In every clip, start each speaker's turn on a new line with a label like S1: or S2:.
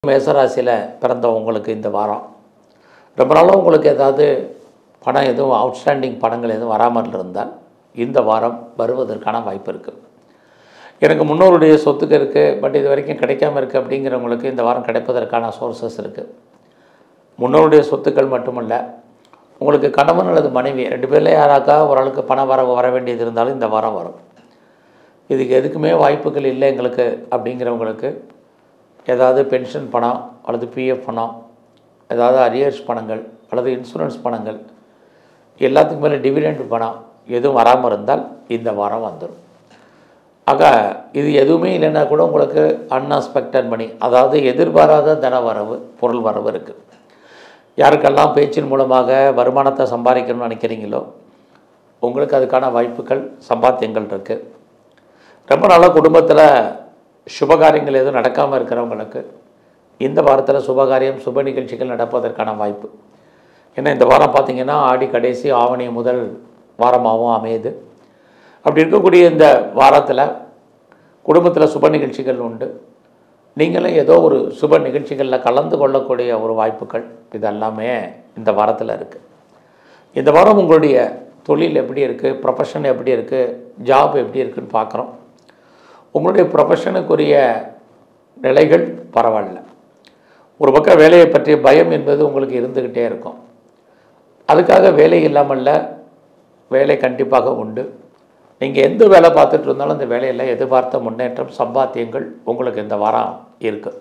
S1: மேசராசியில் பிறந்த உங்களுக்கு இந்த வாரம் ரொம்ப நாளாக உங்களுக்கு ஏதாவது பணம் எதுவும் அவுட்ஸ்டாண்டிங் பணங்கள் எதுவும் வராமல் இருந்தால் இந்த வாரம் வருவதற்கான வாய்ப்பு இருக்குது எனக்கு முன்னோருடைய சொத்துக்கு இருக்குது பட் இது வரைக்கும் கிடைக்காம இருக்குது அப்படிங்கிறவங்களுக்கு இந்த வாரம் கிடைப்பதற்கான சோர்சஸ் இருக்குது முன்னோருடைய சொத்துக்கள் மட்டுமல்ல உங்களுக்கு கணவன் அல்லது மனைவி ரெண்டு பேரில் யாராக்கா ஓரளவுக்கு பணம் வர வர வேண்டியது இருந்தாலும் இந்த வாரம் வரும் இதுக்கு எதுக்குமே வாய்ப்புகள் இல்லை எங்களுக்கு அப்படிங்கிறவங்களுக்கு ஏதாவது பென்ஷன் பணம் அல்லது பிஎஃப் பணம் ஏதாவது அரியர்ஸ் பணங்கள் அல்லது இன்சூரன்ஸ் பணங்கள் எல்லாத்துக்கு மேலே டிவிடெண்ட் பணம் எதுவும் வராமல் இருந்தால் இந்த வாரம் வந்துடும் ஆக இது எதுவுமே இல்லைன்னா கூட உங்களுக்கு அன்எக்ஸ்பெக்டட் மணி அதாவது எதிர்பாராத தன வரவு பொருள் வரவு இருக்குது யாருக்கெல்லாம் பேச்சின் மூலமாக வருமானத்தை சம்பாதிக்கணும்னு நினைக்கிறீங்களோ உங்களுக்கு அதுக்கான வாய்ப்புகள் சம்பாத்தியங்கள் இருக்குது ரொம்ப நாளாக குடும்பத்தில் சுபகாரியங்கள் எதுவும் நடக்காமல் இருக்கிறவங்களுக்கு இந்த வாரத்தில் சுபகாரியம் சுப நிகழ்ச்சிகள் நடப்பதற்கான வாய்ப்பு ஏன்னா இந்த வாரம் பார்த்திங்கன்னா ஆடி கடைசி ஆவணி முதல் வாரமாகவும் அமையுது அப்படி இருக்கக்கூடிய இந்த வாரத்தில் குடும்பத்தில் சுப நிகழ்ச்சிகள் உண்டு நீங்களும் ஏதோ ஒரு சுப நிகழ்ச்சிகளில் கலந்து கொள்ளக்கூடிய ஒரு வாய்ப்புகள் இதெல்லாமே இந்த வாரத்தில் இருக்குது இந்த வாரம் உங்களுடைய தொழில் எப்படி இருக்குது ப்ரொஃபஷன் எப்படி இருக்குது ஜாப் எப்படி இருக்குன்னு பார்க்குறோம் உங்களுடைய ப்ரொஃபஷனுக்குரிய நிலைகள் பரவாயில்ல ஒரு பக்கம் வேலையை பற்றிய பயம் என்பது உங்களுக்கு இருந்துக்கிட்டே இருக்கும் அதுக்காக வேலை இல்லாமல்ல வேலை கண்டிப்பாக உண்டு நீங்கள் எந்த வேலை பார்த்துட்டு இருந்தாலும் அந்த வேலையில் எதிர்பார்த்த முன்னேற்றம் சம்பாத்தியங்கள் உங்களுக்கு இந்த வாரம் இருக்குது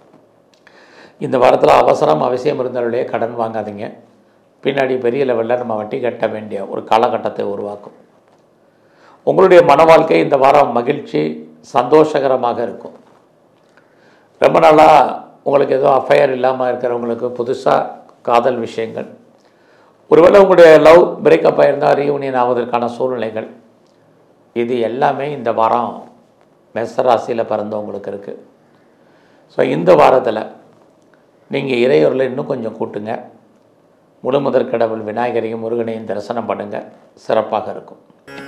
S1: இந்த வாரத்தில் அவசரம் அவசியம் இருந்தாலே கடன் வாங்காதீங்க பின்னாடி பெரிய லெவலில் நம்ம வட்டி கட்ட வேண்டிய ஒரு காலகட்டத்தை உருவாக்கும் உங்களுடைய மன வாழ்க்கை இந்த வாரம் மகிழ்ச்சி சந்தோஷகரமாக இருக்கும் ரொம்ப நாளாக உங்களுக்கு எதுவும் அஃபையர் இல்லாமல் இருக்கிறவங்களுக்கு புதுசாக காதல் விஷயங்கள் ஒருவேளை உங்களுடைய லவ் பிரேக்கப் ஆயிருந்தால் ரீயூனியன் ஆவதற்கான சூழ்நிலைகள் இது எல்லாமே இந்த வாரம் மெசராசியில் பிறந்தவங்களுக்கு இருக்குது ஸோ இந்த வாரத்தில் நீங்கள் இறையூரில் இன்னும் கொஞ்சம் கூட்டுங்க முழுமுதற் கடவுள் விநாயகரையும் முருகனையும் தரிசனம் பண்ணுங்கள் சிறப்பாக இருக்கும்